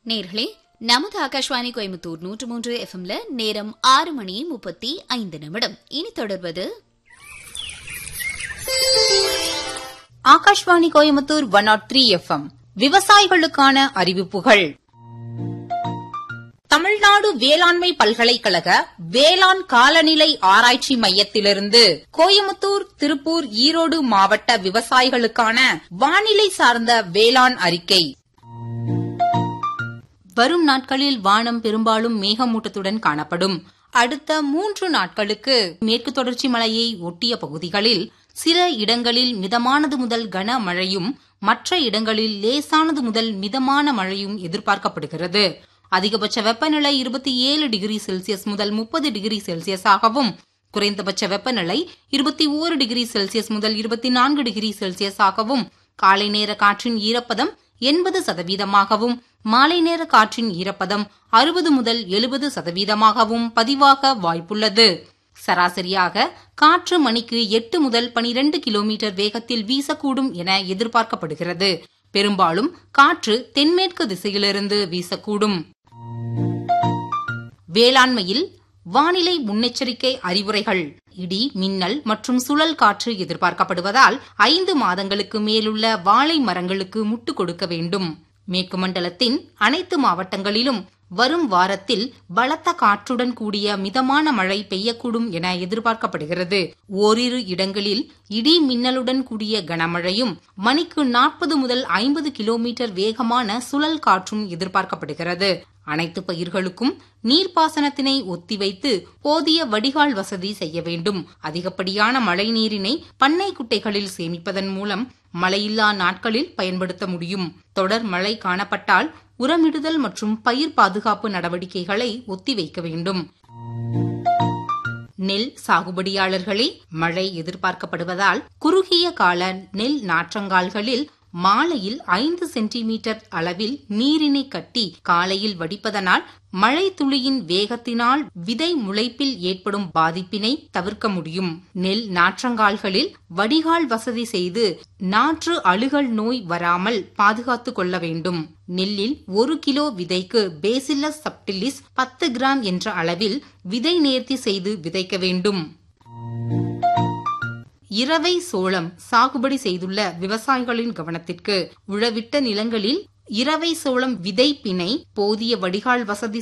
நேர்களே நமது ஆகாஷ்வாணி கோயம்புத்தூர் நூற்று மூன்று எஃப்எம்ல நேரம் ஆறு மணி முப்பத்தி ஐந்து நிமிடம் இனி தொடர்வது Akashvani Coimbatore one nought three FM விவசாயிகளுக்கான அறிவிப்புகள் தமிழ்நாடு வேளாண்மை பல்கலைக்கழக வேளாண் காலநிலை ஆராய்ச்சி மையத்திலிருந்து கோயமுத்தூர் திருப்பூர் ஈரோடு மாவட்ட விவசாயிகளுக்கான வானிலை சார்ந்த வேளாண் அறிக்கை வரும் நாட்களில் வானம் பெரும்பாலும் மேகமூட்டத்துடன் காணப்படும் அடுத்த மூன்று நாட்களுக்கு மேற்கு தொடர்ச்சி மலையை ஒட்டிய பகுதிகளில் சில இடங்களில் மிதமானது முதல் கனமழையும் மற்ற இடங்களில் லேசானது முதல் மிதமான மழையும் எதிர்பார்க்கப்படுகிறது அதிகபட்ச வெப்பநிலை இருபத்தி ஏழு டிகிரி செல்சியஸ் முதல் முப்பது டிகிரி செல்சியஸாகவும் குறைந்தபட்ச வெப்பநிலை இருபத்தி ஓரு டிகிரி செல்சியஸ் முதல் இருபத்தி நான்கு டிகிரி செல்சியஸாகவும் காலை நேர காற்றின் ஈரப்பதம் எண்பது சதவீதமாகவும் மாலை நேர காற்றின் ஈரப்பதம் அறுபது முதல் எழுபது சதவீதமாகவும் பதிவாக வாய்ப்புள்ளது சராசரியாக காற்று மணிக்கு எட்டு முதல் பனிரெண்டு கிலோமீட்டர் வேகத்தில் வீசக்கூடும் என எதிர்பார்க்கப்படுகிறது பெரும்பாலும் காற்று தென்மேற்கு திசையிலிருந்து வீசக்கூடும் வேளாண்மையில் வானிலை முன்னெச்சரிக்கை அறிவுரைகள் இடி மின்னல் மற்றும் சுழல் காற்று எதிர்பார்க்கப்படுவதால் ஐந்து மாதங்களுக்கு மேலுள்ள வாழை மரங்களுக்கு முட்டு கொடுக்க வேண்டும் மேற்கு மண்டலத்தின் அனைத்து மாவட்டங்களிலும் வரும் வாரத்தில் பலத்த காற்றுடன் கூடிய மிதமான மழை பெய்யக்கூடும் என எதிர்பார்க்கப்படுகிறது ஓரிரு இடங்களில் இடி மின்னலுடன் கூடிய கனமழையும் மணிக்கு நாற்பது முதல் ஐம்பது கிலோமீட்டர் வேகமான சுழல் காற்றும் எதிர்பார்க்கப்படுகிறது அனைத்து பயிர்களுக்கும் நீர்ப்பாசனத்தினை ஒத்திவைத்து போதிய வடிகால் வசதி செய்ய வேண்டும் அதிகப்படியான மழை நீரினை பண்ணை குட்டைகளில் சேமிப்பதன் மூலம் மழையில்லா நாட்களில் பயன்படுத்த முடியும் தொடர் மழை காணப்பட்டால் உரமிடுதல் மற்றும் பயிர் பாதுகாப்பு நடவடிக்கைகளை ஒத்திவைக்க வேண்டும் நெல் சாகுபடியாளர்களே மழை எதிர்பார்க்கப்படுவதால் குறுகிய கால நெல் நாற்றங்கால்களில் மாலையில் ஐந்து சென்டிமீட்டர் அளவில் நீரினை கட்டி காலையில் வடிப்பதனால் மழை துளியின் வேகத்தினால் விதை முளைப்பில் ஏற்படும் பாதிப்பினை தவிர்க்க முடியும் நெல் நாற்றங்கால்களில் வடிகால் வசதி செய்து நாற்று அழுகல் நோய் வராமல் பாதுகாத்துக் கொள்ள வேண்டும் நெல்லில் ஒரு கிலோ விதைக்கு பேசிலஸ் சப்டிலிஸ் பத்து கிராம் என்ற அளவில் விதை நேர்த்தி செய்து விதைக்க வேண்டும் இரவை சோளம் சாகுபடி செய்துள்ள விவசாயிகளின் கவனத்திற்கு உழவிட்ட நிலங்களில் இரவை சோளம் விதைப்பினை போதிய வடிகால் வசதி